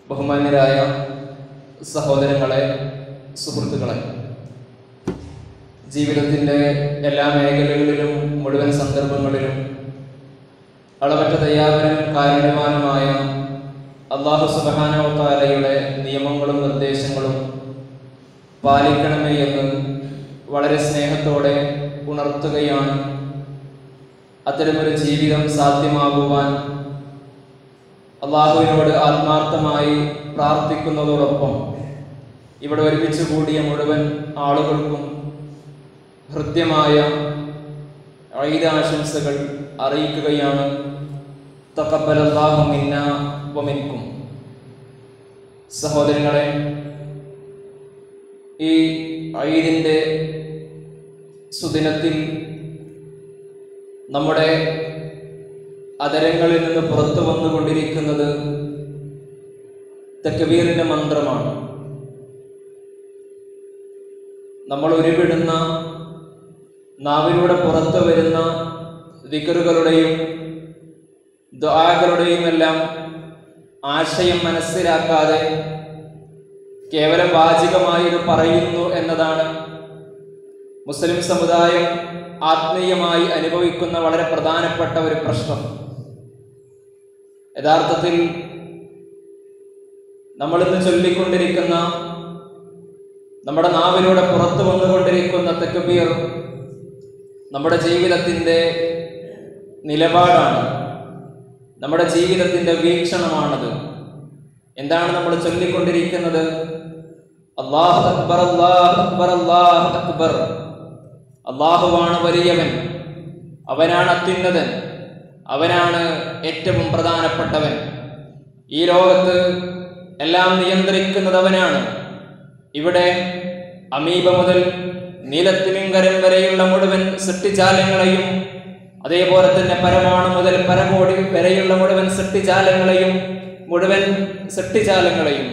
ബഹുമാന്യരായ സഹോദരങ്ങളെ സുഹൃത്തുക്കളെ ജീവിതത്തിൻ്റെ എല്ലാ മേഖലകളിലും മുഴുവൻ സന്ദർഭങ്ങളിലും അളവറ്റ ദയാവനും കാരുണ്യവാനുമായ അള്ളാഹു സുബാനോത്താലയുടെ നിയമങ്ങളും നിർദ്ദേശങ്ങളും പാലിക്കണമേ എന്ന് വളരെ സ്നേഹത്തോടെ ഉണർത്തുകയാണ് അത്തരമൊരു ജീവിതം സാധ്യമാകുവാൻ അള്ളാഹുവിനോട് ആത്മാർത്ഥമായി പ്രാർത്ഥിക്കുന്നതോടൊപ്പം ഇവിടെ ഒരുമിച്ച് കൂടിയ മുഴുവൻ ആളുകൾക്കും ഹൃദ്യമായ ഐദാശംസകൾ അറിയിക്കുകയാണ് തക്കബലല്ലാഹു മിന്ന വമിൻകും സഹോദരങ്ങളെ ഈ ഐദിൻ്റെ സുദിനത്തിൽ നമ്മുടെ അതരങ്ങളിൽ നിന്ന് പുറത്തു വന്നുകൊണ്ടിരിക്കുന്നത് തെക്കബീറിന്റെ മന്ത്രമാണ് നമ്മൾ ഉരുവിടുന്ന നാവിലൂടെ പുറത്തു വരുന്ന വികറുകളുടെയും ദ്വാകളുടെയും എല്ലാം ആശയം മനസ്സിലാക്കാതെ കേവലം വാചികമായി ഇത് പറയുന്നു എന്നതാണ് മുസ്ലിം സമുദായം ആത്മീയമായി അനുഭവിക്കുന്ന വളരെ പ്രധാനപ്പെട്ട ഒരു പ്രശ്നം യഥാർത്ഥത്തിൽ നമ്മളിന്ന് ചൊല്ലിക്കൊണ്ടിരിക്കുന്ന നമ്മുടെ നാവിലൂടെ പുറത്തു വന്നുകൊണ്ടിരിക്കുന്ന തെക്കുബീർ നമ്മുടെ ജീവിതത്തിൻ്റെ നിലപാടാണ് നമ്മുടെ ജീവിതത്തിൻ്റെ വീക്ഷണമാണത് എന്താണ് നമ്മൾ ചൊല്ലിക്കൊണ്ടിരിക്കുന്നത് അള്ളാഹു അക്ബർ അള്ളാഹു അക്ബർ അള്ളാഹു അക്ബർ അള്ളാഹുവാണ് വലിയവൻ അവനാണ് അത്യുന്നതൻ അവനാണ് ഏറ്റവും പ്രധാനപ്പെട്ടവൻ ഈ ലോകത്ത് എല്ലാം നിയന്ത്രിക്കുന്നത് അവനാണ് ഇവിടെ അമീബ മുതൽ നീലത്തിമിങ്കരം വരെയുള്ള മുഴുവൻ സൃഷ്ടിജാലങ്ങളെയും അതേപോലെ തന്നെ പരമാണു മുതൽ പരകോടി വരെയുള്ള മുഴുവൻ സൃഷ്ടിജാലങ്ങളെയും മുഴുവൻ സൃഷ്ടിജാലങ്ങളെയും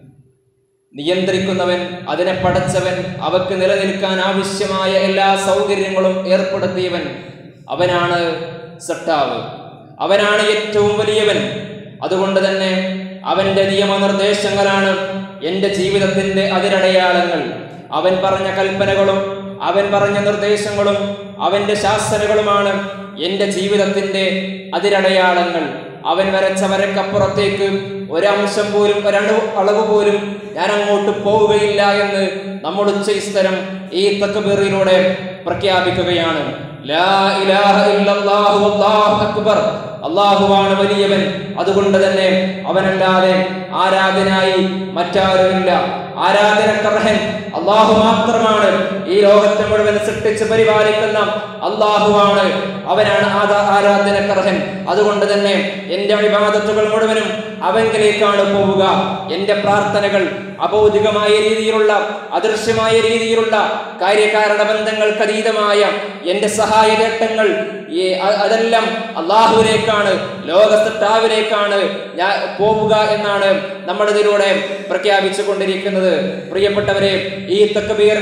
നിയന്ത്രിക്കുന്നവൻ അതിനെ പടച്ചവൻ അവക്ക് നിലനിൽക്കാൻ ആവശ്യമായ എല്ലാ സൗകര്യങ്ങളും ഏർപ്പെടുത്തിയവൻ അവനാണ് സട്ടാവ് അവനാണ് ഏറ്റവും വലിയവൻ അതുകൊണ്ട് തന്നെ അവന്റെ നിയമനിർദ്ദേശങ്ങളാണ് എൻ്റെ ജീവിതത്തിന്റെ അതിരടയാളങ്ങൾ അവൻ പറഞ്ഞ കൽപ്പനകളും അവൻ പറഞ്ഞ നിർദ്ദേശങ്ങളും അവന്റെ ശാസനകളുമാണ് എൻ്റെ ജീവിതത്തിന്റെ അതിരടയാളങ്ങൾ അവൻ വരച്ച വരക്കപ്പുറത്തേക്ക് ഒരംശം പോലും ഒരണു അളവ് പോലും ഞാൻ അങ്ങോട്ട് പോവുകയില്ല എന്ന് നമ്മൾ ഉച്ചസ്ഥരം ഈ തക്ബീറിലൂടെ പ്രഖ്യാപിക്കുകയാണ് ലാ ഇലാഹ ഇല്ലല്ലാഹു അല്ലാഹു അക്ബർ അള്ളാഹുവാണ് വലിയവൻ അതുകൊണ്ട് തന്നെ അവനല്ലാതെ ആരാധനായി മറ്റാരുമില്ല ആരാധനക്കർഹൻ അള്ളാഹു മാത്രമാണ് ഈ ലോകത്തെ മുഴുവൻ സൃഷ്ടിച്ച് പരിപാലിക്കുന്ന അള്ളാഹുവാണ് അവനാണ് ആദാ ആരാധനക്കർഹൻ അതുകൊണ്ട് തന്നെ എൻ്റെ വിവാദത്തുകൾ മുഴുവനും അവങ്കിലേക്കാണ് പോവുക എൻ്റെ പ്രാർത്ഥനകൾ അഭൗതികമായ രീതിയിലുള്ള അദൃശ്യമായ രീതിയിലുള്ള കാര്യകാരണ ബന്ധങ്ങൾക്ക് അതീതമായ എൻ്റെ സഹായ നേട്ടങ്ങൾ ഈ അ- അതെല്ലാം അള്ളാഹുവിലേക്കാണ് ലോകസൃഷ്ടാവിലേക്കാണ് ഞാൻ പോവുക എന്നാണ് നമ്മൾ ഇതിലൂടെ പ്രഖ്യാപിച്ചു കൊണ്ടിരിക്കുന്നത് പ്രിയപ്പെട്ടവരെ ഈ തക്കബീർ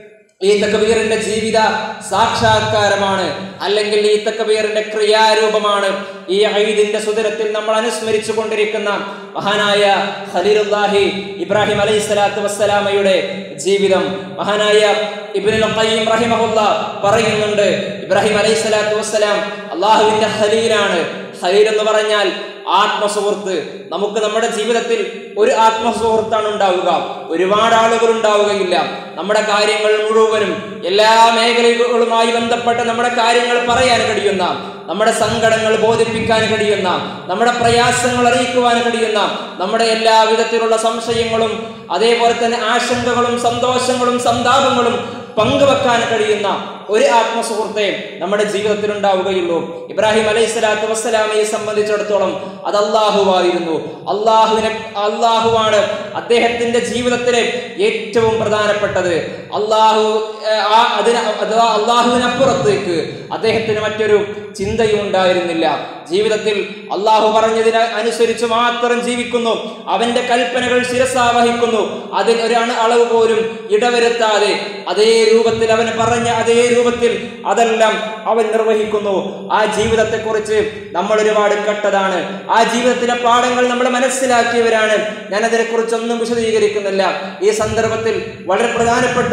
ഈ തക്കബീറിന്റെ ജീവിത സാക്ഷാത്കാരമാണ് അല്ലെങ്കിൽ ഈ തക്കബീറിന്റെ ക്രിയാരൂപമാണ് ഈ ഐദിന്റെ സുദിനത്തിൽ നമ്മൾ അനുസ്മരിച്ചു കൊണ്ടിരിക്കുന്ന മഹാനായ ഖലീലുല്ലാഹി ഇബ്രാഹിം അലൈഹി സ്വലാത്തു വസ്സലാമയുടെ ജീവിതം മഹാനായ ഇബ്നുൽ ഖയ്യിം റഹിമഹുല്ല പറയുന്നുണ്ട് ഇബ്രാഹിം അലൈഹി സ്വലാത്തു വസ്സലാം അള്ളാഹുവിന്റെ ഖലീലാണ് ഖലീൽ എന്ന് പറഞ്ഞാൽ ആത്മസുഹൃത്ത് നമുക്ക് നമ്മുടെ ജീവിതത്തിൽ ഒരു ആത്മസുഹൃത്താണ് ഉണ്ടാവുക ഒരുപാട് ആളുകൾ ഉണ്ടാവുകയില്ല നമ്മുടെ കാര്യങ്ങൾ മുഴുവനും എല്ലാ മേഖലകളുമായി ബന്ധപ്പെട്ട് നമ്മുടെ കാര്യങ്ങൾ പറയാൻ കഴിയുന്ന നമ്മുടെ സങ്കടങ്ങൾ ബോധിപ്പിക്കാൻ കഴിയുന്ന നമ്മുടെ പ്രയാസങ്ങൾ അറിയിക്കുവാൻ കഴിയുന്ന നമ്മുടെ എല്ലാ വിധത്തിലുള്ള സംശയങ്ങളും അതേപോലെ തന്നെ ആശങ്കകളും സന്തോഷങ്ങളും സന്താപങ്ങളും പങ്കുവെക്കാൻ കഴിയുന്ന ഒരു ആത്മസുഹൃത്തെ നമ്മുടെ ജീവിതത്തിൽ ഉണ്ടാവുകയുള്ളൂ ഇബ്രാഹിം അലൈഹി സ്വലാത്തു വസ്സലാമയെ സംബന്ധിച്ചിടത്തോളം അത് അള്ളാഹുവായിരുന്നു അള്ളാഹുവിനെ അള്ളാഹുവാണ് അദ്ദേഹത്തിന്റെ ജീവിതത്തിലെ ഏറ്റവും പ്രധാനപ്പെട്ടത് അള്ളാഹു ഏർ, ആ അതിന് അഥവാ അള്ളാഹുവിനപ്പുറത്തേക്ക് അദ്ദേഹത്തിന് മറ്റൊരു ചിന്തയും ഉണ്ടായിരുന്നില്ല ജീവിതത്തിൽ അള്ളാഹു പറഞ്ഞതിന് അനുസരിച്ച് മാത്രം ജീവിക്കുന്നു അവന്റെ കൽപ്പനകൾ ശിരസാവഹിക്കുന്നു അതിൽ ഒരു അണു അളവ് പോലും ഇടവരുത്താതെ അതേ രൂപത്തിൽ അവൻ പറഞ്ഞ അതേ രൂപത്തിൽ അതെല്ലാം അവൻ നിർവഹിക്കുന്നു ആ ജീവിതത്തെക്കുറിച്ച് നമ്മൾ ഒരുപാട് കട്ടതാണ് ആ ജീവിതത്തിലെ പാഠങ്ങൾ നമ്മൾ മനസ്സിലാക്കിയവരാണ് ഞാൻ അതിനെക്കുറിച്ചൊന്നും വിശദീകരിക്കുന്നില്ല ഈ സന്ദർഭത്തിൽ വളരെ പ്രധാനപ്പെട്ട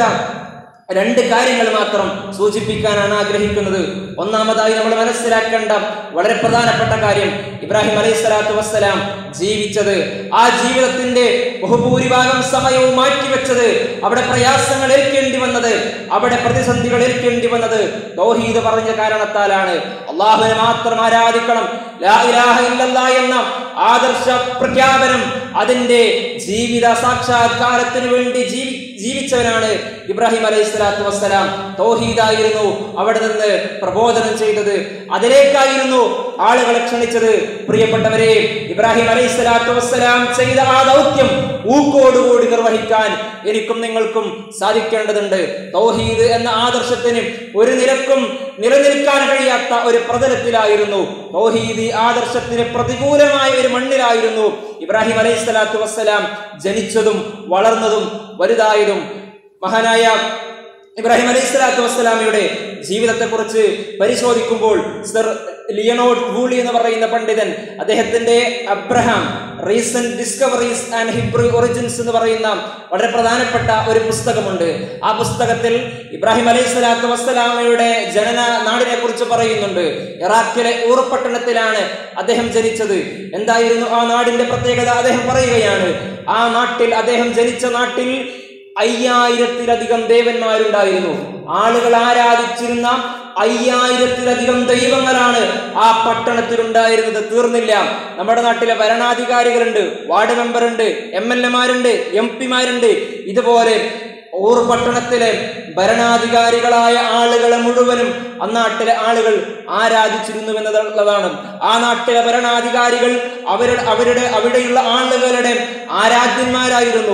രണ്ട് കാര്യങ്ങൾ മാത്രം സൂചിപ്പിക്കാനാണ് ആഗ്രഹിക്കുന്നത് ഒന്നാമതായി നമ്മൾ മനസ്സിലാക്കേണ്ട വളരെ പ്രധാനപ്പെട്ട കാര്യം ഇബ്രാഹിം അലൈഹി സ്വലാത്തു വസ്സലാം ജീവിച്ചത് ആ ജീവിതത്തിന്റെ ബഹുഭൂരിഭാഗം സമയവും മാറ്റിവെച്ചത് അവിടെ പ്രയാസങ്ങൾ ഏൽക്കേണ്ടി വന്നത് അവിടെ പ്രതിസന്ധികൾ ഏൽക്കേണ്ടി വന്നത് തൗഹീദ് പറഞ്ഞ കാരണത്താലാണ് അള്ളാഹുവിനെ മാത്രം ആരാധിക്കണം ലാ ഇലാഹ ഇല്ലല്ലാ എന്ന ആദർശ പ്രഖ്യാപനം അതിന്റെ ജീവിത സാക്ഷാത്കാരത്തിന് വേണ്ടി ജീവി ജീവിച്ചവനാണ് ഇബ്രാഹിം അലൈഹി സ്വലാത്തു വസ്സലാം തൗഹീദായിരുന്നു അവിടെ നിന്ന് പ്രബോധനം ചെയ്തത് അതിലേക്കായിരുന്നു ആളുകളെ ക്ഷണിച്ചത് പ്രിയപ്പെട്ടവരെ ഇബ്രാഹിം അലൈഹി സ്വലാത്തു വസ്സലാം ചെയ്ത ആ ദൗത്യം ഊക്കോടുകൂടി നിർവഹിക്കാൻ എനിക്കും നിങ്ങൾക്കും സാധിക്കേണ്ടതുണ്ട് തൗഹീദ് എന്ന ആദർശത്തിന് ഒരു നിരക്കും നിലനിൽക്കാൻ കഴിയാത്ത ഒരു പ്രതലത്തിലായിരുന്നു തൗഹീദ് ആദർശത്തിന് പ്രതികൂലമായ ഒരു മണ്ണിലായിരുന്നു ഇബ്രാഹിം അലൈഹി സ്വലാത്തു വസ്സലാം ജനിച്ചതും വളർന്നതും വലുതായതും മഹാനായ ഇബ്രാഹിം അലൈഹി സ്വലാത്തു വസ്സലാമയുടെ ജീവിതത്തെക്കുറിച്ച് പരിശോധിക്കുമ്പോൾ സർ ലിയനോഡ് വൂളി എന്ന് പറയുന്ന പണ്ഡിതൻ അദ്ദേഹത്തിന്റെ Abraham recent discoveries and Hebrew origins എന്ന് പറയുന്ന വളരെ പ്രധാനപ്പെട്ട ഒരു പുസ്തകമുണ്ട് ആ പുസ്തകത്തിൽ ഇബ്രാഹിം അലൈഹി സ്വലാത്തു വസ്സലാമയുടെ ജനന നാടിനെ കുറിച്ച് പറയുന്നുണ്ട് ഇറാഖിലെ ഊർ പട്ടണത്തിലാണ് അദ്ദേഹം ജനിച്ചത് എന്തായിരുന്നു ആ നാടിന്റെ പ്രത്യേകത അദ്ദേഹം പറയുകയാണ് ആ നാട്ടിൽ അദ്ദേഹം ജനിച്ച നാട്ടിൽ അയ്യായിരത്തിലധികം ദേവന്മാരുണ്ടായിരുന്നു ആളുകൾ ആരാധിച്ചിരുന്ന അയ്യായിരത്തിലധികം ദൈവങ്ങളാണ് ആ പട്ടണത്തിൽ ഉണ്ടായിരുന്നത് തീർന്നില്ല നമ്മുടെ നാട്ടിലെ ഭരണാധികാരികളുണ്ട് വാർഡ് മെമ്പർ ഉണ്ട് എം എൽ എമാരുണ്ട് എം പിമാരുണ്ട് ഇതുപോലെ ഊർ പട്ടണത്തിലെ ഭരണാധികാരികളായ ആളുകളെ മുഴുവനും അന്നാട്ടിലെ ആളുകൾ ആരാധിച്ചിരുന്നു എന്നുള്ളതാണ് ആ നാട്ടിലെ ഭരണാധികാരികൾ അവരുടെ അവരുടെ അവിടെയുള്ള ആളുകളുടെ ആരാധ്യന്മാരായിരുന്നു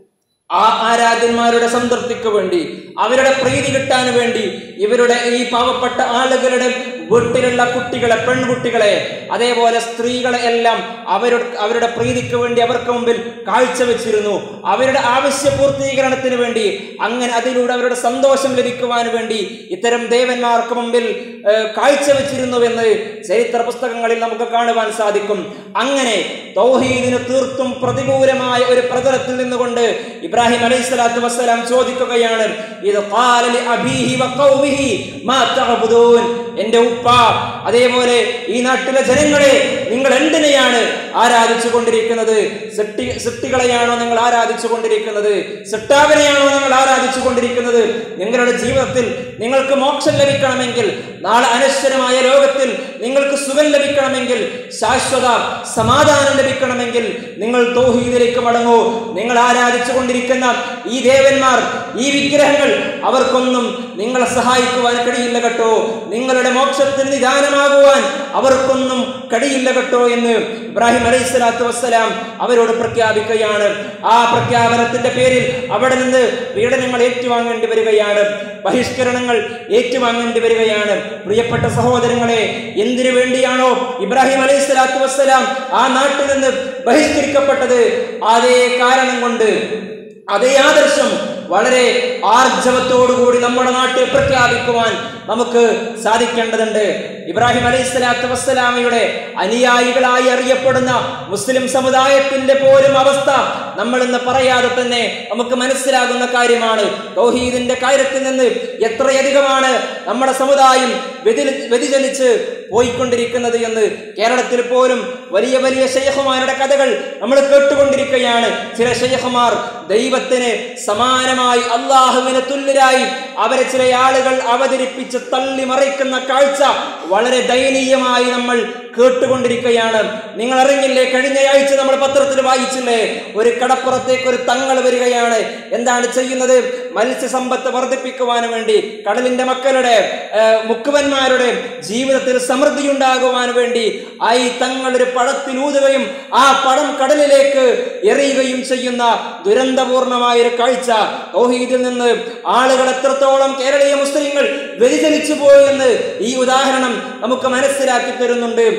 ആ ആരാധ്യന്മാരുടെ സംതൃപ്തിക്ക് വേണ്ടി അവരുടെ പ്രീതി കിട്ടാൻ വേണ്ടി ഇവരുടെ ഈ പാവപ്പെട്ട ആളുകളുടെ വീട്ടിലുള്ള കുട്ടികളെ പെൺകുട്ടികളെ അതേപോലെ സ്ത്രീകളെ എല്ലാം അവരുടെ അവരുടെ പ്രീതിക്ക് വേണ്ടി അവർക്ക് മുമ്പിൽ കാഴ്ചവെച്ചിരുന്നു അവരുടെ ആവശ്യ പൂർത്തീകരണത്തിന് വേണ്ടി അങ്ങനെ അതിലൂടെ അവരുടെ സന്തോഷം ലഭിക്കുവാൻ വേണ്ടി ഇത്തരം ദേവന്മാർക്ക് മുമ്പിൽ ഏഹ്, കാഴ്ചവെച്ചിരുന്നുവെന്ന് ചരിത്ര പുസ്തകങ്ങളിൽ നമുക്ക് കാണുവാൻ സാധിക്കും അങ്ങനെ തൗഹീദിന് തീർത്തും പ്രതികൂലമായ ഒരു പ്രതലത്തിൽ നിന്നുകൊണ്ട് ഇബ്രാഹിം അലൈഹി സ്വലാത്തു വസ്സലാം ചോദിക്കുകയാണ് ഇത് ഖാല ലി അബീഹി വ ഖൗമിഹി മാ തഅബുദൂൻ എന്റെ ഉപ്പ അതേപോലെ ഈ നാട്ടിലെ ജനങ്ങളെ നിങ്ങൾ എന്തിനെയാണ് ആരാധിച്ചു കൊണ്ടിരിക്കുന്നത് സൃഷ്ടി സൃഷ്ടികളെയാണോ നിങ്ങൾ ആരാധിച്ചു കൊണ്ടിരിക്കുന്നത് സൃഷ്ടാവിനെയാണോ നിങ്ങൾ ആരാധിച്ചു കൊണ്ടിരിക്കുന്നത് നിങ്ങളുടെ ജീവിതത്തിൽ നിങ്ങൾക്ക് മോക്ഷം ലഭിക്കണമെങ്കിൽ നാളെ അനശ്വരമായ ലോകത്തിൽ നിങ്ങൾക്ക് സുഖം ലഭിക്കണമെങ്കിൽ ശാശ്വത സമാധാനം ലഭിക്കണമെങ്കിൽ നിങ്ങൾ തൗഹീദിലേക്ക് മടങ്ങൂ നിങ്ങൾ ആരാധിച്ചു കൊണ്ടിരിക്കുന്ന ഈ ദേവന്മാർ ഈ വിഗ്രഹങ്ങൾ അവർക്കൊന്നും നിങ്ങളെ സഹായിക്കുവാൻ കഴിയില്ല കേട്ടോ നിങ്ങളുടെ മോക്ഷത്തിന് നിദാനമാകുവാൻ അവർക്കൊന്നും കഴിയില്ല കേട്ടോ എന്ന് ഇബ്രാഹിം അലൈഹി സ്വലാത്തു വസ്സലാം അവരോട് പ്രഖ്യാപിക്കുകയാണ് ആ പ്രഖ്യാപനത്തിന്റെ പേരിൽ അവിടെ നിന്ന് പീഡനങ്ങൾ ഏറ്റുവാങ്ങേണ്ടി വരികയാണ് ബഹിഷ്കരണങ്ങൾ ഏറ്റുവാങ്ങേണ്ടി വരികയാണ് പ്രിയപ്പെട്ട സഹോദരങ്ങളെ എന്തിനു വേണ്ടിയാണോ ഇബ്രാഹിം അലൈഹി സ്വലാത്തു വസ്സലാം ആ നാട്ടിൽ നിന്ന് ബഹിഷ്കരിക്കപ്പെട്ടത് അതേ കാരണം കൊണ്ട് അതേ ആദർശം വളരെ ആർജവത്തോടുകൂടി നമ്മുടെ നാട്ടിൽ പ്രഖ്യാപിക്കുവാൻ നമുക്ക് സാധിക്കേണ്ടതുണ്ട് ഇബ്രാഹിം അലൈഹി സ്വലാത്തു വസ്സലാമയുടെ അനുയായികളായി അറിയപ്പെടുന്ന മുസ്ലിം സമുദായത്തിന്റെ പോലും അവസ്ഥ നമ്മൾ ഇന്ന് പറയാതെ തന്നെ നമുക്ക് മനസ്സിലാകുന്ന കാര്യമാണ് തൗഹീദിന്റെ കാര്യത്തിൽ നിന്ന് എത്രയധികമാണ് നമ്മുടെ സമുദായം വ്യതില- വ്യതിചലിച്ച് പോയിക്കൊണ്ടിരിക്കുന്നത് എന്ന് കേരളത്തിൽ പോലും വലിയ വലിയ ഷെയ്ഖുമാരുടെ കഥകൾ നമ്മൾ കേട്ടുകൊണ്ടിരിക്കുകയാണ് ചില ഷെയ്ഖുമാർ ദൈവത്തിന് സമാനമായി അള്ളാഹുവിന് തുല്യരായി അവരെ ചില ആളുകൾ അവതരിപ്പിച്ച് തള്ളി മറിക്കുന്ന കാഴ്ച വളരെ ദയനീയമായി നമ്മൾ കേട്ടുകൊണ്ടിരിക്കുകയാണ് നിങ്ങൾ അറിഞ്ഞില്ലേ കഴിഞ്ഞയാഴ്ച നമ്മൾ പത്രത്തിൽ വായിച്ചില്ലേ ഒരു കടപ്പുറത്തേക്ക് ഒരു തങ്ങൾ വരികയാണ് എന്താണ് ചെയ്യുന്നത് മത്സ്യസമ്പത്ത് വർദ്ധിപ്പിക്കുവാൻ വേണ്ടി കടലിന്റെ മക്കളുടെ ആ, മുക്കുവന്മാരുടെ ജീവിതത്തിൽ സമൃദ്ധി ഉണ്ടാകുവാൻ വേണ്ടി ആ ഈ തങ്ങൾ ഒരു പഴത്തിൽ ഊതുകയും ആ പഴം കടലിലേക്ക് എറിയുകയും ചെയ്യുന്ന ദുരന്തപൂർണമായ ഒരു കാഴ്ച തൗഹീദിൽ നിന്ന് ആളുകൾ എത്രത്തോളം കേരളീയ മുസ്ലിങ്ങൾ വ്യതിചലിച്ചു പോയി എന്ന് ഈ ഉദാഹരണം നമുക്ക് മനസ്സിലാക്കി തരുന്നുണ്ട്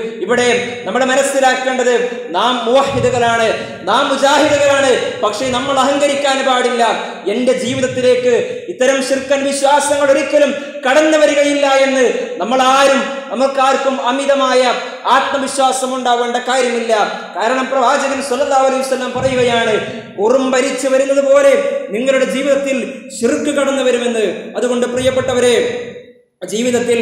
ഇവിടെ നമ്മൾ മനസ്സിലാക്കേണ്ടത് നാം മുവാഹിദുകളാണ് നാം മുജാഹിദുകളാണ് പക്ഷേ നമ്മൾ അഹങ്കരിക്കാൻ പാടില്ല എന്റെ ജീവിതത്തിലേക്ക് ഇത്തരം ശിർക്കൻ വിശ്വാസങ്ങൾ ഒരിക്കലും കടന്നു വരികയില്ല എന്ന് നമ്മൾ ആരും നമുക്കാർക്കും അമിതമായ ആത്മവിശ്വാസം ഉണ്ടാവേണ്ട കാര്യമില്ല കാരണം പ്രവാചകൻ സല്ലല്ലാഹു അലൈഹി വസല്ലം പറയുകയാണ് ഉറുമ്പരിച്ചു വരുന്നത് പോലെ നിങ്ങളുടെ ജീവിതത്തിൽ ശിർക്ക് കടന്നു വരുമെന്ന് അതുകൊണ്ട് പ്രിയപ്പെട്ടവരെ ജീവിതത്തിൽ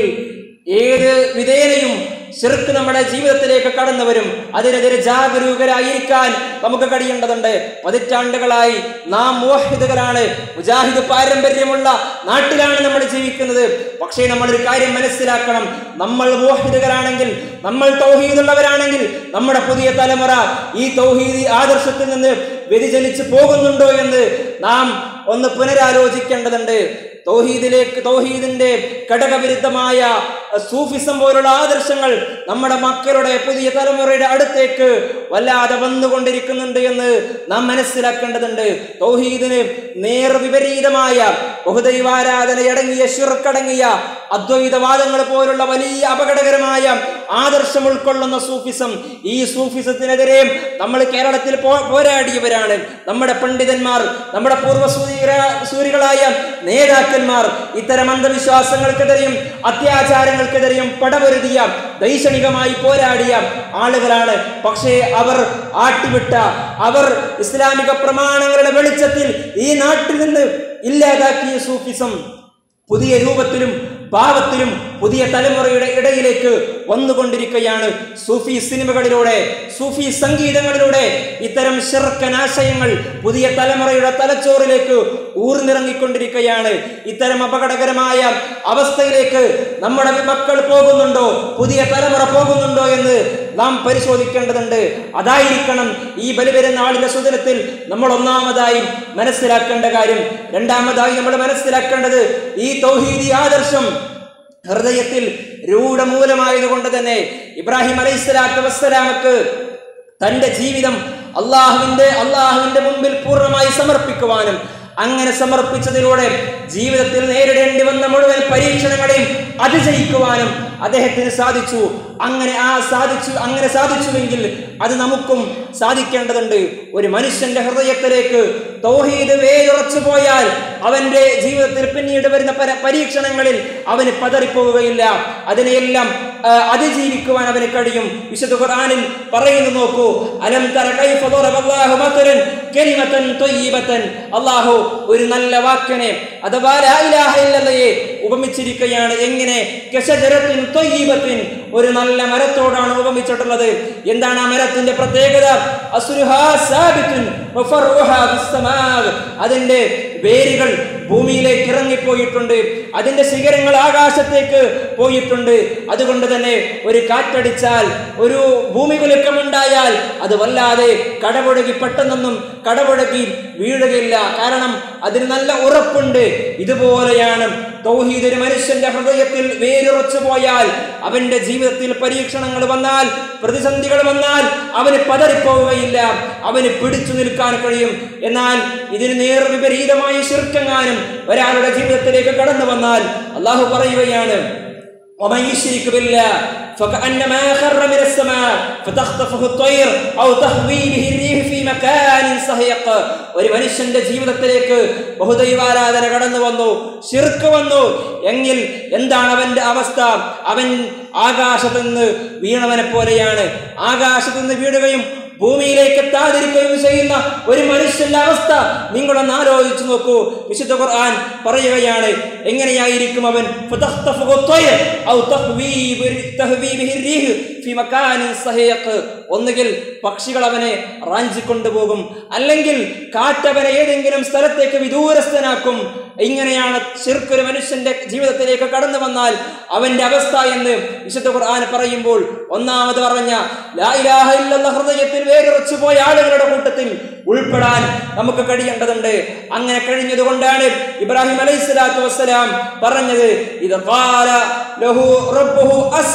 ഏത് വിധേനയും ശിർക്ക് നമ്മുടെ ജീവിതത്തിലേക്ക് കടന്നു വരും അതിനെതിരെ ജാഗരൂകരായിരിക്കാൻ നമുക്ക് കഴിയേണ്ടതുണ്ട് പതിറ്റാണ്ടുകളായി നാം മോഹിതകളാണ് മുജാഹിദ് പാരമ്പര്യമുള്ള നാട്ടിലാണ് നമ്മൾ ജീവിക്കുന്നത് പക്ഷേ നമ്മൾ ഒരു കാര്യം മനസ്സിലാക്കണം നമ്മൾ മോഹിതകളാണെങ്കിൽ നമ്മൾ തൗഹീദുള്ളവരാണെങ്കിൽ നമ്മുടെ പുതിയ തലമുറ ഈ തൗഹീദി ആദർശത്തിൽ നിന്ന് വ്യതിചലിച്ച് പോകുന്നുണ്ടോ എന്ന് നാം ഒന്ന് പുനരാലോചിക്കേണ്ടതുണ്ട് തൗഹീദിലേക്ക് തൗഹീദിന്റെ ഘടകവിരുദ്ധമായ സൂഫിസം പോലുള്ള ആദർശങ്ങൾ നമ്മുടെ മക്കളുടെ പുതിയ തലമുറയുടെ അടുത്തേക്ക് വല്ലാതെ വന്നുകൊണ്ടിരിക്കുന്നുണ്ട് എന്ന് നാം മനസ്സിലാക്കേണ്ടതുണ്ട് തൗഹീദിന് നേർ വിപരീതമായ ബഹുദൈവാരാധനയടങ്ങിയ ശിർക്കടങ്ങിയ അദ്വൈതവാദങ്ങൾ പോലുള്ള വലിയ അപകടകരമായ ആദർശം ഉൾക്കൊള്ളുന്ന സൂഫിസം ഈ സൂഫിസത്തിനെതിരെ നമ്മൾ കേരളത്തിൽ പോ- പോരാടിയവരാണ് നമ്മുടെ പണ്ഡിതന്മാർ നമ്മുടെ പൂർവ്വസൂരികളായ നേതാക്കന്മാർ ഇത്തരം അന്ധവിശ്വാസങ്ങൾക്കെതിരെയും അത്യാചാരങ്ങൾക്കെതിരെയും പടപൊരുതിയ ദൈക്ഷണികമായി പോരാടിയ ആളുകളാണ് പക്ഷേ അവർ ആട്ടിവിട്ട അവർ ഇസ്ലാമിക പ്രമാണങ്ങളുടെ വെളിച്ചത്തിൽ ഈ നാട്ടിൽ നിന്ന് ഇല്ലാതാക്കിയ സൂഫിസം പുതിയ രൂപത്തിലും ഭാവത്തിലും പുതിയ തലമുറയുടെ ഇടയിലേക്ക് വന്നുകൊണ്ടിരിക്കുകയാണ് സൂഫി സിനിമകളിലൂടെ സൂഫി സംഗീതങ്ങളിലൂടെ ഇത്തരം ശിർക്കനാശയങ്ങൾ പുതിയ തലമുറയുടെ തലച്ചോറിലേക്ക് ഊർന്നിറങ്ങിക്കൊണ്ടിരിക്കുകയാണ് ഇത്തരം അപകടകരമായ അവസ്ഥയിലേക്ക് നമ്മുടെ മക്കൾ പോകുന്നുണ്ടോ പുതിയ തലമുറ പോകുന്നുണ്ടോ എന്ന് നാം പരിശോധിക്കേണ്ടതുണ്ട് അതായിരിക്കണം ഈ ബലിപെരുന്നാളിന്റെ സുദിനത്തിൽ നമ്മൾ ഒന്നാമതായി മനസ്സിലാക്കേണ്ട കാര്യം രണ്ടാമതായി നമ്മൾ മനസ്സിലാക്കേണ്ടത് ഈ തൗഹീദി ആദർശം ഹൃദയത്തിൽ രൂഢമൂലമായതുകൊണ്ട് തന്നെ ഇബ്രാഹിം അലൈഹി സ്വലാത്തു വസ്സലാമക്ക് തന്റെ ജീവിതം അള്ളാഹുവിന്റെ അള്ളാഹുവിന്റെ മുമ്പിൽ പൂർണ്ണമായി സമർപ്പിക്കുവാനും അങ്ങനെ സമർപ്പിച്ചതിലൂടെ ജീവിതത്തിൽ നേരിടേണ്ടി വന്ന മുഴുവൻ പരീക്ഷണങ്ങളെയും അതിജയിക്കുവാനും അദ്ദേഹത്തിന് സാധിച്ചു അങ്ങനെ ആ സാധിച്ചു അങ്ങനെ സാധിച്ചുവെങ്കിൽ അത് നമുക്കും സാധിക്കേണ്ടതുണ്ട് ഒരു മനുഷ്യന്റെ ഹൃദയത്തിലേക്ക് തൗഹീദ് വേരുറച്ചു പോയാൽ അവന്റെ ജീവിതത്തിൽ പിന്നീട് വരുന്ന പര- പരീക്ഷണങ്ങളിൽ അവന് പതറിപ്പോവുകയില്ല അതിനെയെല്ലാം ആ, അതിജീവിക്കുവാൻ അവന് കഴിയും വിശുദ്ധ ഖുർആനിൽ പറയുന്നു നോക്കൂ അലം തറ കൈഫ ضرب الله مثلا كلمة طيبة അല്ലാഹു ഒരു നല്ല വാക്കിനെ അഥവാ ലാ ഇലാഹ ഇല്ലല്ലയെ ഉപമിച്ചിരിക്കുകയാണ് എങ്ങനെ കശജറത്തിൻ ത്വയ്യിബത്തിൻ ഒരു നല്ല മരത്തോടാണ് ഉപമിച്ചിട്ടുള്ളത് എന്താണ് ആ മരത്തിന്റെ പ്രത്യേകത അസുരുഹാ സാബിത്തുൻ വഫർഉഹാ ഫിസ്സമാ. അതിന്റെ വേരുകൾ ഭൂമിയിലേക്ക് ഇറങ്ങിപ്പോയിട്ടുണ്ട് അതിന്റെ ശിഖരങ്ങൾ ആകാശത്തേക്ക് പോയിട്ടുണ്ട് അതുകൊണ്ട് തന്നെ ഒരു കാറ്റടിച്ചാൽ ഒരു ഭൂമി കുലുക്കമുണ്ടായാൽ അത് വല്ലാതെ കടപുഴകി പെട്ടെന്നൊന്നും കടപുഴകി വീഴുകയില്ല കാരണം അതിന് നല്ല ഉറപ്പുണ്ട് ഇതുപോലെയാണ് തൗഹീദ് ഒരു മനുഷ്യന്റെ ഹൃദയത്തിൽ വേരുറച്ചു പോയാൽ അവന്റെ ജീവിതത്തിൽ പരീക്ഷണങ്ങൾ വന്നാൽ പ്രതിസന്ധികൾ വന്നാൽ അവന് പതറിപ്പോവുകയില്ല അവന് പിടിച്ചു നിൽക്കാൻ കഴിയും എന്നാൽ ഇതിന് നേർ വിപരീതമായ ശിർക്കെങ്ങാനും ഒരാളുടെ ജീവിതത്തിലേക്ക് കടന്നു വന്നാൽ അള്ളാഹു പറയുകയാണ് ومن يشرك بالله فكأنما خر من السماء فتخطفه الطير أو تهوي به الريح في مكان سهيق ഒരു മനുഷ്യന്റെ ജീവിതത്തിലേക്ക് ബഹുദൈവാരാധന കടന്നു വന്നു ശിർക്ക് വന്നു എങ്കിൽ എന്താണ് അവന്റെ അവസ്ഥ അവൻ ആകാശത്ത് നിന്ന് വീണവനെ പോലെയാണ് ആകാശത്ത് നിന്ന് വീഴുകയും ഭൂമിയിലേക്ക് എത്താതിരിക്കുകയും ചെയ്യുന്ന ഒരു മനുഷ്യന്റെ അവസ്ഥ നിങ്ങളൊന്ന് ആലോചിച്ചു നോക്കൂ വിശുദ്ധ ഖുർആൻ പറയുകയാണ് എങ്ങനെയായിരിക്കും അവൻ ഫതഖ്തഫുഹു الطير أو تهوي بر- تهوي به الريح في مكان سهيق. ഒന്നുകിൽ പക്ഷികൾ അവനെ റാഞ്ചിക്കൊണ്ടുപോകും അല്ലെങ്കിൽ കാറ്റവനെ ഏതെങ്കിലും സ്ഥലത്തേക്ക് വിദൂരസ്ഥനാക്കും ഇങ്ങനെയാണ് ശിർക്കൊരു മനുഷ്യന്റെ ജീവിതത്തിലേക്ക് കടന്നു വന്നാൽ അവന്റെ അവസ്ഥ എന്ന് വിശുദ്ധ ഖുർആൻ പറയുമ്പോൾ ഒന്നാമത് പറഞ്ഞ ലാ ഇലാഹ ഇല്ലല്ലാഹ് ഹൃദയത്തിൽ വേരുറച്ചു പോയ ആളുകളുടെ കൂട്ടത്തിൽ ഉൾപ്പെടാൻ നമുക്ക് കഴിയേണ്ടതുണ്ട് അങ്ങനെ കഴിഞ്ഞതുകൊണ്ടാണ് ഇബ്രാഹിം അലൈഹി സ്വലാത്തു വസ്സലാം പറഞ്ഞത് ഇത് ഖാല ലഹു റബ്ബുഹു അസ്ലിം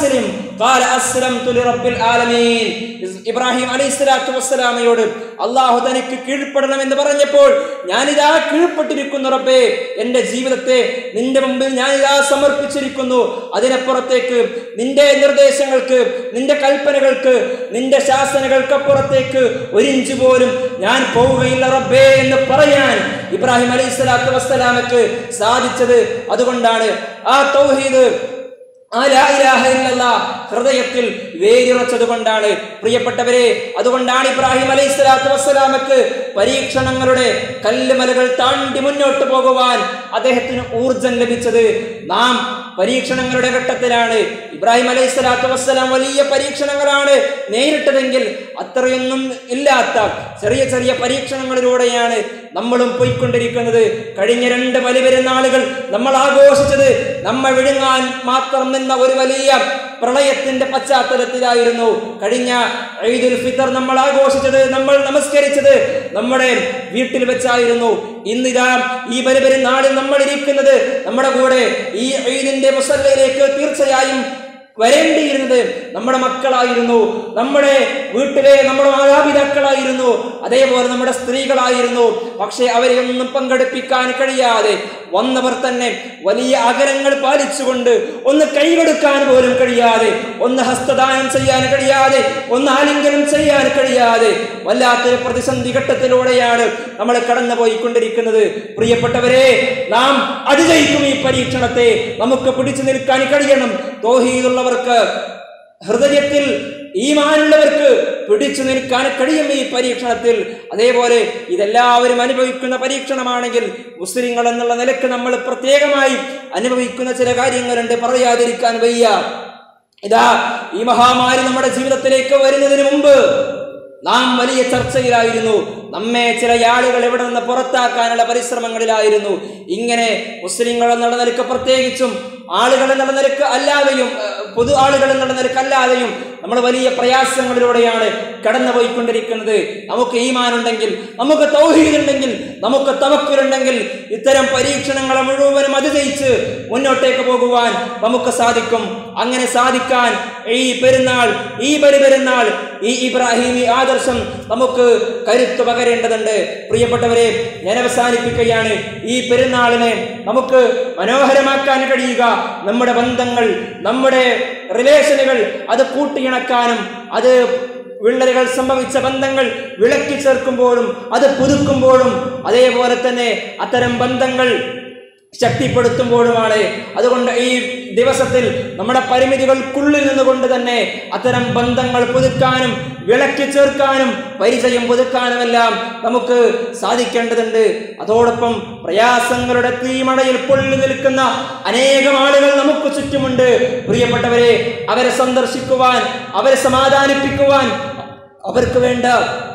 ഖാല അസ്ലംതു ലിറബ്ബിൽ ആലമീൻ ഇബ്രാഹിം അലൈഹിസ്സലാത്തു വസ്സലാമയോട് അള്ളാഹു തനിക്ക് കീഴ്പ്പെടണം എന്ന് പറഞ്ഞപ്പോൾ ഞാനിതാ കീഴ്പ്പെട്ടിരിക്കുന്നു റബ്ബേ എന്റെ ജീവിതത്തെ നിന്റെ മുമ്പിൽ ഞാനിതാ സമർപ്പിച്ചിരിക്കുന്നു അതിനപ്പുറത്തേക്ക് നിന്റെ നിർദ്ദേശങ്ങൾക്ക് നിന്റെ കൽപ്പനകൾക്ക് നിന്റെ ശാസനകൾക്കപ്പുറത്തേക്ക് ഒരിഞ്ച് പോലും ഞാൻ പോവുകയില്ല റബ്ബേ എന്ന് പറയാൻ ഇബ്രാഹിം അലൈഹി സ്വലാത്തു വസ്സലാമക്ക് സാധിച്ചത് അതുകൊണ്ടാണ് ആ തൗഹീദ് ആ ലാ ഇലാഹ ഇല്ലല്ലാ ഹൃദയത്തിൽ വേരുറച്ചത് കൊണ്ടാണ് പ്രിയപ്പെട്ടവരെ അതുകൊണ്ടാണ് ഇബ്രാഹിം അലൈഹി സ്വലാത്തു വസ്സലാമക്ക് പരീക്ഷണങ്ങളുടെ കല്ലുമലകൾ താണ്ടി മുന്നോട്ട് പോകുവാൻ അദ്ദേഹത്തിന് ഊർജം ലഭിച്ചത് നാം പരീക്ഷണങ്ങളുടെ ഘട്ടത്തിലാണ് ഇബ്രാഹിം അലൈഹി സ്വലാത്തു വസ്സലാം വലിയ പരീക്ഷണങ്ങളാണ് നേരിട്ടതെങ്കിൽ അത്രയൊന്നും ഇല്ലാത്ത ചെറിയ ചെറിയ പരീക്ഷണങ്ങളിലൂടെയാണ് നമ്മളും പോയിക്കൊണ്ടിരിക്കുന്നത് കഴിഞ്ഞ രണ്ട് ബലിപെരുന്നാളുകൾ നമ്മൾ ആഘോഷിച്ചത് നമ്മെ വിഴുങ്ങാൻ മാത്രം നിന്ന ഒരു വലിയ പ്രളയത്തിന്റെ പശ്ചാത്തലത്തിലായിരുന്നു കഴിഞ്ഞ ഈദുൽ ഫിത്തർ നമ്മൾ ആഘോഷിച്ചത് നമ്മൾ നമസ്കരിച്ചത് നമ്മുടെ വീട്ടിൽ വെച്ചായിരുന്നു ഇന്നിതാ ഈ ബലിപെരുന്നാളിൽ നമ്മൾ ഇരിക്കുന്നത് നമ്മുടെ കൂടെ ഈ ഈദിന്റെ മുസല്ലയിലേക്ക് തീർച്ചയായും വരേണ്ടിയിരുന്നത് നമ്മുടെ മക്കളായിരുന്നു നമ്മുടെ വീട്ടിലെ നമ്മുടെ മാതാപിതാക്കളായിരുന്നു അതേപോലെ നമ്മുടെ സ്ത്രീകളായിരുന്നു പക്ഷെ അവരെ ഒന്നും പങ്കെടുപ്പിക്കാൻ കഴിയാതെ വന്നവർ തന്നെ വലിയ അകലങ്ങൾ പാലിച്ചുകൊണ്ട് ഒന്ന് കൈകൊടുക്കാൻ പോലും കഴിയാതെ ഒന്ന് ഹസ്തദാനം ചെയ്യാൻ കഴിയാതെ ഒന്ന് ആലിംഗനം ചെയ്യാൻ കഴിയാതെ വല്ലാത്തൊരു പ്രതിസന്ധി ഘട്ടത്തിലൂടെയാണ് നമ്മൾ കടന്നു പോയിക്കൊണ്ടിരിക്കുന്നത് പ്രിയപ്പെട്ടവരെ നാം അതിജയിക്കും ഈ പരീക്ഷണത്തെ നമുക്ക് പിടിച്ചു നിൽക്കാൻ കഴിയണം തോഹീദുള്ളവർക്ക് ഹൃദയത്തിൽ ഈമാനുള്ളവർക്ക് പിടിച്ചു നിൽക്കാൻ കഴിയും ഈ പരീക്ഷണത്തിൽ അതേപോലെ ഇതെല്ലാവരും അനുഭവിക്കുന്ന പരീക്ഷണമാണെങ്കിൽ മുസ്ലിങ്ങൾ എന്നുള്ള നിലക്ക് നമ്മൾ പ്രത്യേകമായി അനുഭവിക്കുന്ന ചില കാര്യങ്ങളുണ്ട് പറയാതിരിക്കാൻ വയ്യ ഇതാ ഈ മഹാമാരി നമ്മുടെ ജീവിതത്തിലേക്ക് വരുന്നതിന് മുമ്പ് നാം വലിയ ചർച്ചയിലായിരുന്നു നമ്മെ ചില ആളുകൾ ഇവിടെ നിന്ന് പുറത്താക്കാനുള്ള പരിശ്രമങ്ങളിലായിരുന്നു ഇങ്ങനെ മുസ്ലിങ്ങൾ എന്നുള്ള നിലക്ക് പ്രത്യേകിച്ചും ആളുകൾ എന്നുള്ള നിലക്ക് അല്ലാതെയും ഏഹ്, പൊതു ആളുകൾ എന്നുള്ള നിലക്ക് അല്ലാതെയും നമ്മൾ വലിയ പ്രയാസങ്ങളിലൂടെയാണ് കടന്നുപോയിക്കൊണ്ടിരിക്കുന്നത് നമുക്ക് ഈമാനുണ്ടെങ്കിൽ നമുക്ക് തൗഹീദുണ്ടെങ്കിൽ നമുക്ക് തവക്കുലുണ്ടെങ്കിൽ ഇത്തരം പരീക്ഷണങ്ങളെ മുഴുവനും അതിജയിച്ച് മുന്നോട്ടേക്ക് പോകുവാൻ നമുക്ക് സാധിക്കും അങ്ങനെ സാധിക്കാൻ ഈ പെരുന്നാൾ ഈ ബലിപെരുന്നാൾ ഈ ഇബ്രാഹിമി ആദർശം നമുക്ക് കരുത്തു പകരേണ്ടതുണ്ട് പ്രിയപ്പെട്ടവരെ ഞാൻ അവസാനിപ്പിക്കുകയാണ് ഈ പെരുന്നാളിനെ നമുക്ക് മനോഹരമാക്കാൻ കഴിയുക നമ്മുടെ ബന്ധങ്ങൾ നമ്മുടെ റിലേഷനുകൾ അത് കൂട്ടിയിണക്കാനും അത് വിള്ളലുകൾ സംഭവിച്ച ബന്ധങ്ങൾ വിളക്കി ചേർക്കുമ്പോഴും അത് പുതുക്കുമ്പോഴും അതേപോലെ തന്നെ അത്തരം ബന്ധങ്ങൾ ശക്തിപ്പെടുത്തുമ്പോഴുമാണ് അതുകൊണ്ട് ഈ ദിവസത്തിൽ നമ്മുടെ പരിമിതികൾക്കുള്ളിൽ നിന്നുകൊണ്ട് തന്നെ അത്തരം ബന്ധങ്ങൾ പുതുക്കാനും വിളക്കി ചേർക്കാനും പരിചയം പുതുക്കാനുമെല്ലാം നമുക്ക് സാധിക്കേണ്ടതുണ്ട് അതോടൊപ്പം പ്രയാസങ്ങളുടെ തീമണയിൽ പൊള്ളി നിൽക്കുന്ന അനേകം ആളുകൾ നമുക്ക് ചുറ്റുമുണ്ട് പ്രിയപ്പെട്ടവരെ അവരെ സന്ദർശിക്കുവാൻ അവരെ സമാധാനിപ്പിക്കുവാൻ അവർക്ക് വേണ്ട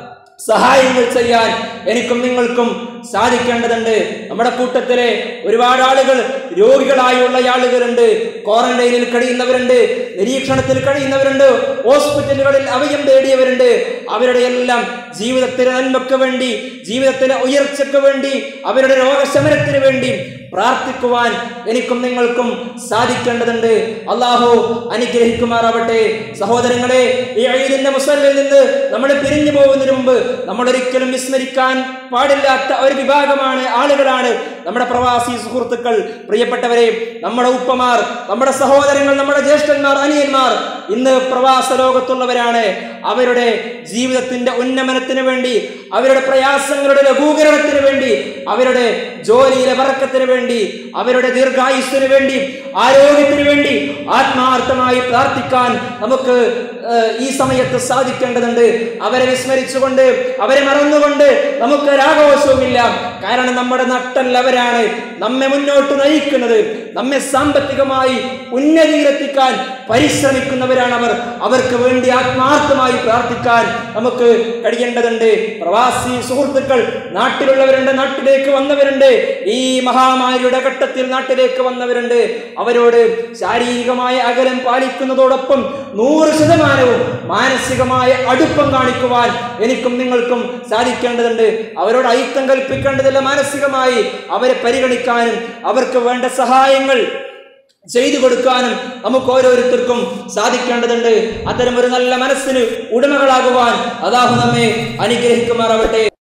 സഹായങ്ങൾ ചെയ്യാൻ എനിക്കും നിങ്ങൾക്കും സാധിക്കേണ്ടതുണ്ട് നമ്മുടെ കൂട്ടത്തിലെ ഒരുപാട് ആളുകൾ രോഗികളായുള്ള ആളുകളുണ്ട് ക്വാറന്റൈനിൽ കഴിയുന്നവരുണ്ട് നിരീക്ഷണത്തിൽ കഴിയുന്നവരുണ്ട് ഹോസ്പിറ്റലുകളിൽ അഭയം തേടിയവരുണ്ട് അവരുടെ എല്ലാം ജീവിതത്തിലെ നന്മയ്ക്ക് വേണ്ടി ജീവിതത്തിലെ ഉയർച്ചയ്ക്ക് വേണ്ടി അവരുടെ രോഗശമനത്തിന് വേണ്ടി പ്രാർത്ഥിക്കുവാൻ എനിക്കും നിങ്ങൾക്കും സാധിക്കേണ്ടതുണ്ട് അള്ളാഹു അനുഗ്രഹിക്കുമാറാവട്ടെ സഹോദരങ്ങളെ ഈ ഈദിന്റെ മുസല്ലിൽ നിന്ന് നമ്മൾ പിരിഞ്ഞു പോകുന്നതിന് മുമ്പ് നമ്മൾ ഒരിക്കലും വിസ്മരിക്കാൻ പാടില്ലാത്ത ഒരു വിഭാഗമാണ് ആളുകളാണ് നമ്മുടെ പ്രവാസി സുഹൃത്തുക്കൾ പ്രിയപ്പെട്ടവരെ നമ്മുടെ ഉപ്പമാർ നമ്മുടെ സഹോദരങ്ങൾ നമ്മുടെ ജ്യേഷ്ഠന്മാർ അനിയന്മാർ ഇന്ന് പ്രവാസ ലോകത്തുള്ളവരാണ് അവരുടെ ജീവിതത്തിന്റെ ഉന്നമനത്തിന് വേണ്ടി അവരുടെ പ്രയാസങ്ങളുടെ ലഘൂകരണത്തിന് വേണ്ടി അവരുടെ ജോലിയിലെ വർക്കത്തിന് വേണ്ടി അവരുടെ ദീർഘായുസ്സിന് വേണ്ടി ആരോഗ്യത്തിന് വേണ്ടി ആത്മാർത്ഥമായി പ്രാർത്ഥിക്കാൻ നമുക്ക് ഏഹ്, ഈ സമയത്ത് സാധിക്കേണ്ടതുണ്ട് അവരെ വിസ്മരിച്ചുകൊണ്ട് അവരെ മറന്നുകൊണ്ട് നമുക്ക് ഒരാഘോഷവുമില്ല കാരണം നമ്മുടെ നട്ടല്ലവരാണ് നമ്മെ മുന്നോട്ട് നയിക്കുന്നത് നമ്മെ സാമ്പത്തികമായി ഉന്നതിയിലെത്തിക്കാൻ പരിശ്രമിക്കുന്നവരാണ് അവർ അവർക്ക് വേണ്ടി ആത്മാർത്ഥമായി പ്രാർത്ഥിക്കാൻ നമുക്ക് കഴിയേണ്ടതുണ്ട് പ്രവാസി സുഹൃത്തുക്കൾ നാട്ടിലുള്ളവരുണ്ട് നാട്ടിലേക്ക് വന്നവരുണ്ട് ഈ മഹാമാരിയുടെ ഘട്ടത്തിൽ നാട്ടിലേക്ക് വന്നവരുണ്ട് അവരോട് ശാരീരികമായ അകലം പാലിക്കുന്നതോടൊപ്പം നൂറ് ശതമാനവും മാനസികമായ അടുപ്പം കാണിക്കുവാൻ എനിക്കും നിങ്ങൾക്കും സാധിക്കേണ്ടതുണ്ട് അവരോട് ഐക്യം കൽപ്പിക്കേണ്ടതില്ല മാനസികമായി അവരെ പരിഗണിക്കാനും അവർക്ക് വേണ്ട സഹായങ്ങൾ ചെയ്തു കൊടുക്കാനും നമുക്ക് ഓരോരുത്തർക്കും സാധിക്കേണ്ടതുണ്ട് അത്തരം ഒരു നല്ല മനസ്സിന് ഉടമകളാകുവാൻ അതാഹു നമ്മെ അനുഗ്രഹിക്കുമാറാവട്ടെ